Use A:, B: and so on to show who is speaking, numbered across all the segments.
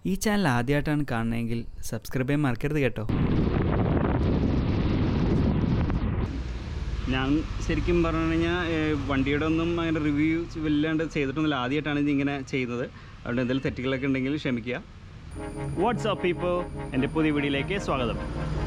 A: ഈ ചാനൽ ആദ്യമായിട്ടാണ് കാണുന്നതെങ്കിൽ സബ്സ്ക്രൈബ് ചെയ്യാൻ മറക്കരുത് കേട്ടോ
B: ഞാൻ ശരിക്കും പറഞ്ഞു കഴിഞ്ഞാൽ വണ്ടിയുടെ ഒന്നും അങ്ങനെ റിവ്യൂ വല്ലാണ്ട് ചെയ്തിട്ടൊന്നുമില്ല ആദ്യമായിട്ടാണ് ഇത് ഇങ്ങനെ ചെയ്യുന്നത് അതുകൊണ്ട് എന്തെങ്കിലും തെറ്റുകളൊക്കെ ഉണ്ടെങ്കിൽ ക്ഷമിക്കുക വാട്സ്ആപ്പ് പീപ്പിൾ എൻ്റെ പുതിയ വീഡിയോയിലേക്ക് സ്വാഗതം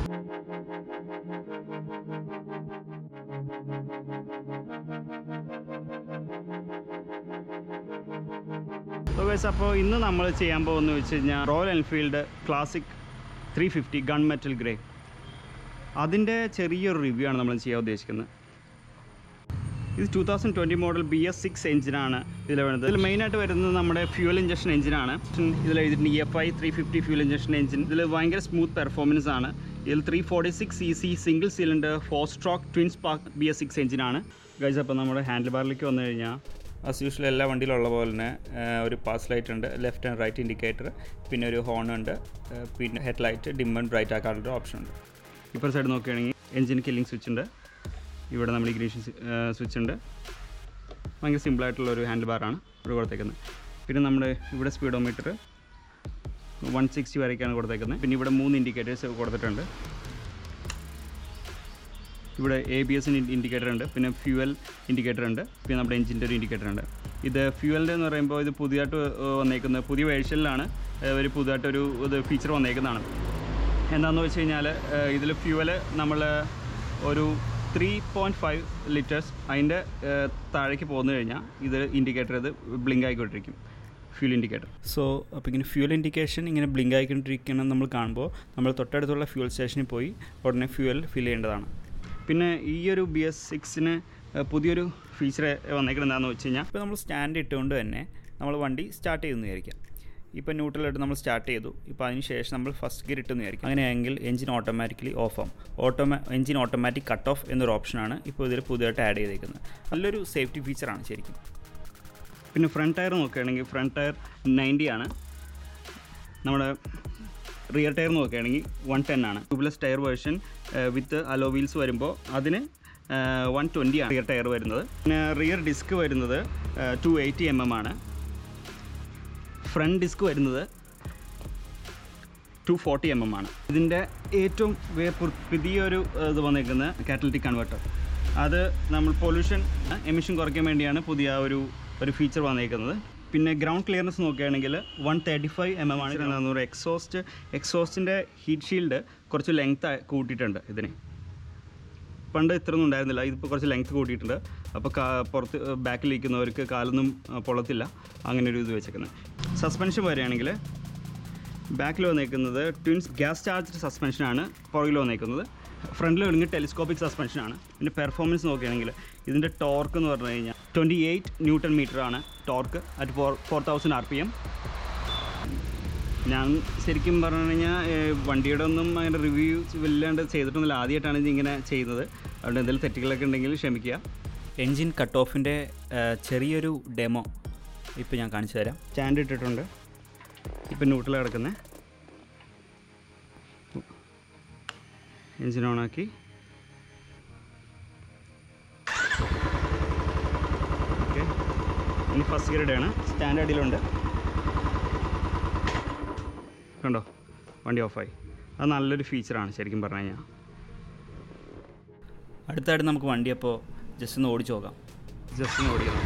B: അപ്പോൾ ഇന്ന് നമ്മൾ ചെയ്യാൻ പോകുന്നത് വെച്ച് കഴിഞ്ഞാൽ royal Enfield classic three fifty gun metal grey അതിൻ്റെ ചെറിയൊരു റിവ്യൂ ആണ് നമ്മൾ ചെയ്യാൻ ഉദ്ദേശിക്കുന്നത് ഇത് two thousand twenty model B S six എഞ്ചിനാണ് ഇതിൽ വരുന്നത് ഇതിൽ മെയിനായിട്ട് വരുന്നത് നമ്മുടെ ഫ്യൂൽ ഇഞ്ചക്ഷൻ എഞ്ചിനാണ് ഇതിൽ എഴുതിയിട്ടുണ്ട് E F I three fifty fuel injection engine ഇതിൽ ഭയങ്കര സ്മൂത്ത് പെർഫോമൻസ് ആണ് ഇതിൽ three forty six E C single cylinder four stroke twin spark B S six എഞ്ചിനാണ് ഗൈസ് അപ്പോൾ നമ്മുടെ ഹാൻഡിൽ ബാറിലേക്ക് വന്നു കഴിഞ്ഞാൽ ആസ് യൂഷ്വൽ എല്ലാ വണ്ടിയിലുള്ള പോലെ തന്നെ ആ, ഒരു പാസ് ലൈറ്റ് ഉണ്ട് ലെഫ്റ്റ് ആൻഡ് റൈറ്റ് ഇൻഡിക്കേറ്റർ പിന്നെ ഒരു ഹോൺ ഉണ്ട് ആ, പിന്നെ head light dim and bright ആക്കാനുള്ള ഓപ്ഷൻ ഉണ്ട് ഇപ്പോൾ സൈഡ് നോക്കുകയാണെങ്കിൽ എഞ്ചിൻ കില്ലിംഗ് സ്വിച്ച് ഉണ്ട് ഇവിടെ നമ്മൾ ഇഗ്നീഷൻ സ്വിച്ച് ഉണ്ട് ഭയങ്കര സിമ്പിളായിട്ടുള്ള ഒരു ഹാൻഡിൽ ബാറാണ് ഇവിടെ കൊടുത്തേക്കുന്നത് പിന്നെ നമ്മുടെ ഇവിടെ സ്പീഡോമീറ്റർ വൺ സിക്സ്റ്റി വരയ്ക്കാണ് കൊടുത്തേക്കുന്നത് പിന്നെ ഇവിടെ മൂന്ന് ഇൻഡിക്കേറ്റേഴ്സ് കൊടുത്തിട്ടുണ്ട് ഇവിടെ എ ബി എസിന് ഇൻഡിക്കേറ്റർ ഉണ്ട് പിന്നെ ഫ്യൂവൽ ഇൻഡിക്കേറ്റർ ഉണ്ട് പിന്നെ നമ്മുടെ എഞ്ചിൻ്റെ ഒരു ഇൻഡിക്കേറ്റർ ഉണ്ട് ഇത് ഫ്യൂവലിൻ്റെ എന്ന് പറയുമ്പോൾ ഇത് പുതിയതായിട്ട് ഏഹ്, വന്നേക്കുന്ന പുതിയ വേർഷനിലാണ് ഏഹ്, ഒരു പുതിയതായിട്ടൊരു ഇത് ഫീച്ചർ വന്നേക്കുന്നതാണ് എന്താണെന്ന് വെച്ച് കഴിഞ്ഞാൽ ഇതിൽ ഫ്യൂവൽ നമ്മൾ ഒരു ത്രീ പോയിൻറ്റ് ഫൈവ് ലിറ്റേഴ്സ് അതിൻ്റെ ഏഹ്, താഴേക്ക് പോന്നു കഴിഞ്ഞാൽ ഇത് ഇൻഡിക്കേറ്റർ ഇത് ബ്ലിങ്ക് ആയിക്കൊണ്ടിരിക്കും ഫ്യൂൽ ഇൻഡിക്കേറ്റർ
A: സോ അപ്പോൾ ഇങ്ങനെ ഫ്യൂൽ ഇൻഡിക്കേഷൻ ഇങ്ങനെ ബ്ലിങ്ക് ആയിക്കൊണ്ടിരിക്കണം നമ്മൾ കാണുമ്പോൾ നമ്മൾ തൊട്ടടുത്തുള്ള ഫ്യൂൽ സ്റ്റേഷനിൽ പോയി ഉടനെ ഫ്യൂവൽ ഫിൽ ചെയ്യേണ്ടതാണ്
B: പിന്നെ ഈ ഒരു ബി എസ് സിക്സിന് പുതിയൊരു ഫീച്ചർ വന്നേക്കുന്നത് എന്താണെന്ന് വെച്ച് കഴിഞ്ഞാൽ
A: ഇപ്പോൾ നമ്മൾ സ്റ്റാൻഡ് ഇട്ടുകൊണ്ട് തന്നെ നമ്മൾ വണ്ടി സ്റ്റാർട്ട് ചെയ്യുന്നു വിചാരിക്കാം ഇപ്പോൾ ന്യൂട്രലായിട്ട് നമ്മൾ സ്റ്റാർട്ട് ചെയ്തു ഇപ്പോൾ അതിന് ശേഷം നമ്മൾ ഫസ്റ്റ് ഗിയർ ഇട്ടെന്ന് വിചാരിക്കും അങ്ങനെയെങ്കിൽ എഞ്ചിൻ ഓട്ടോമാറ്റിക്കലി ഓഫ് ആവും ഓട്ടോമാ എഞ്ചിൻ ഓട്ടോമാറ്റിക് കട്ട് ഓഫ് എന്നൊരു ഓപ്ഷനാണ് ഇപ്പോൾ ഇതിൽ പുതിയതായിട്ട് ആഡ് ചെയ്തേക്കുന്നത് നല്ലൊരു സേഫ്റ്റി ഫീച്ചറാണ് ശരിക്കും
B: പിന്നെ ഫ്രണ്ട് ടയർ നോക്കുകയാണെങ്കിൽ ഫ്രണ്ട് ടയർ നയൻറ്റി ആണ് നമ്മുടെ റിയർ ടയർ നോക്കുകയാണെങ്കിൽ വൺ ടെൻ ആണ് tubeless tyre version with alloy wheels വരുമ്പോൾ അതിന് വൺ ട്വൻറ്റി ആണ് റിയർ ടയർ വരുന്നത് പിന്നെ റിയർ ഡിസ്ക് വരുന്നത് ടു എയ്റ്റി എം എം ആണ് ഫ്രണ്ട് ഡിസ്ക് വരുന്നത് ടു ഫോർട്ടി എം എം ആണ് ഇതിൻ്റെ ഏറ്റവും വേ- പു- പുതിയൊരു ഏഹ്, ഇത് വന്നേക്കുന്ന കാറ്റലിറ്റിക് കൺവെർട്ടർ അത് നമ്മൾ പൊല്യൂഷൻ എമിഷൻ കുറയ്ക്കാൻ വേണ്ടിയാണ് പുതിയ ഒരു ഒരു ഫീച്ചർ വന്നേക്കുന്നത് പിന്നെ ഗ്രൗണ്ട് ക്ലിയർനെസ് നോക്കുകയാണെങ്കിൽ one thirty five M M ആണ് നാനൂറ് എക്സോസ്റ്റ് എക്സോസ്റ്റിൻ്റെ ഹീറ്റ് ഷീൽഡ് കുറച്ച് ലെങ്ത് കൂട്ടിയിട്ടുണ്ട് ഇതിന് പണ്ട് ഇത്രയൊന്നും ഉണ്ടായിരുന്നില്ല ഇതിപ്പോൾ കുറച്ച് ലെങ്ത് കൂട്ടിയിട്ടുണ്ട് അപ്പോൾ കാ പുറത്ത് ബാക്കിലിരിക്കുന്നവർക്ക് കാലൊന്നും ആ, പൊള്ളത്തില്ല അങ്ങനെ ഒരു ഇത് വെച്ചേക്കുന്നത് സസ്പെൻഷൻ വരികയാണെങ്കിൽ ബാക്കിൽ വന്നേക്കുന്നത് ട്വിൻസ് ഗ്യാസ് ചാർജ്ഡ് സസ്പെൻഷനാണ് പുറകിൽ വന്നേക്കുന്നത് ഫ്രണ്ടിൽ വരുന്നത് ടെലിസ്കോപ്പിക് സസ്പെൻഷനാണ് പിന്നെ പെർഫോമൻസ് നോക്കുകയാണെങ്കിൽ ഇതിൻ്റെ ടോർക്ക് എന്ന് പറഞ്ഞു കഴിഞ്ഞാൽ ട്വൻറ്റി എയ്റ്റ് ന്യൂട്ടൺ മീറ്റർ ആണ് torque at four four thousand R P M ഞാൻ ശരിക്കും പറഞ്ഞു കഴിഞ്ഞാൽ ഏഹ്, വണ്ടിയുടെ ഒന്നും അങ്ങനെ റിവ്യൂ വല്ലാണ്ട് ചെയ്തിട്ടൊന്നുമില്ല ആദ്യമായിട്ടാണ് ഇത് ഇങ്ങനെ ചെയ്യുന്നത് അതുകൊണ്ട് എന്തെങ്കിലും തെറ്റുകളൊക്കെ ഉണ്ടെങ്കിൽ ക്ഷമിക്കുക
A: എൻജിൻ കട്ട് ഓഫിൻ്റെ ചെറിയൊരു ഡെമോ ഇപ്പോൾ ഞാൻ കാണിച്ചു തരാം
B: സ്റ്റാൻഡ് ഇട്ടിട്ടുണ്ട് ഇപ്പം ന്യൂട്രൽ കിടക്കുന്നത് എഞ്ചിൻ ഓണാക്കി ഓക്കെ ഇനി ഫസ്റ്റ് ഗിയറുടെ ആണ് സ്റ്റാൻഡ് അടിയിലുണ്ട് കണ്ടോ വണ്ടി ഓഫായി അത് നല്ലൊരു ഫീച്ചറാണ് ശരിക്കും പറഞ്ഞു കഴിഞ്ഞാൽ
A: അടുത്തായിട്ട് നമുക്ക് വണ്ടി അപ്പോൾ ജസ്റ്റ് ഒന്ന് ഓടിച്ചു നോക്കാം
B: ജസ്റ്റ് ഒന്ന് ഓടിക്കണം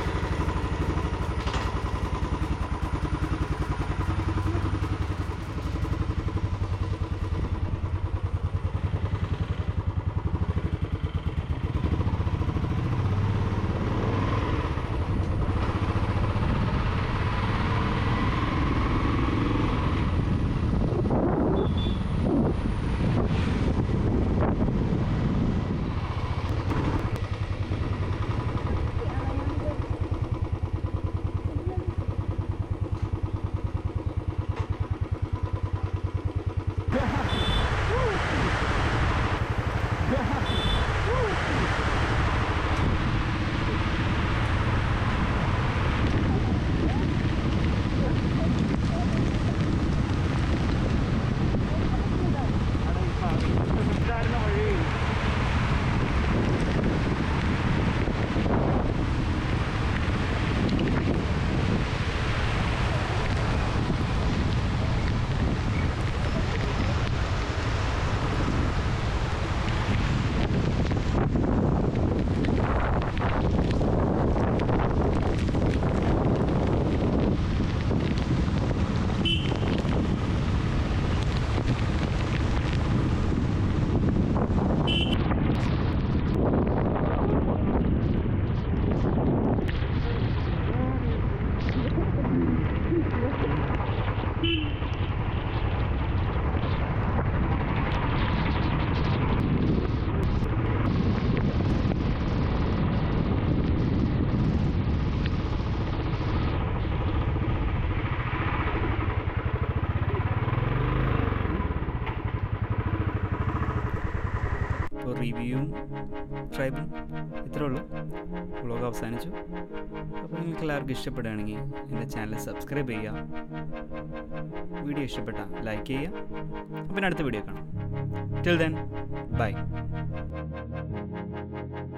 A: റിവ്യൂവും ട്രൈബും ഇത്രേ ഉള്ളൂ വ്ളോഗ് അവസാനിച്ചു അപ്പോൾ നിങ്ങൾക്ക് എല്ലാവർക്കും ഇഷ്ടപ്പെടുകയാണെങ്കിൽ എൻ്റെ ചാനൽ സബ്സ്ക്രൈബ് ചെയ്യുക വീഡിയോ ഇഷ്ടപ്പെട്ട ലൈക്ക് ചെയ്യുക അപ്പം അടുത്ത വീഡിയോ കാണാം ടിൽ ദെൻ ബൈ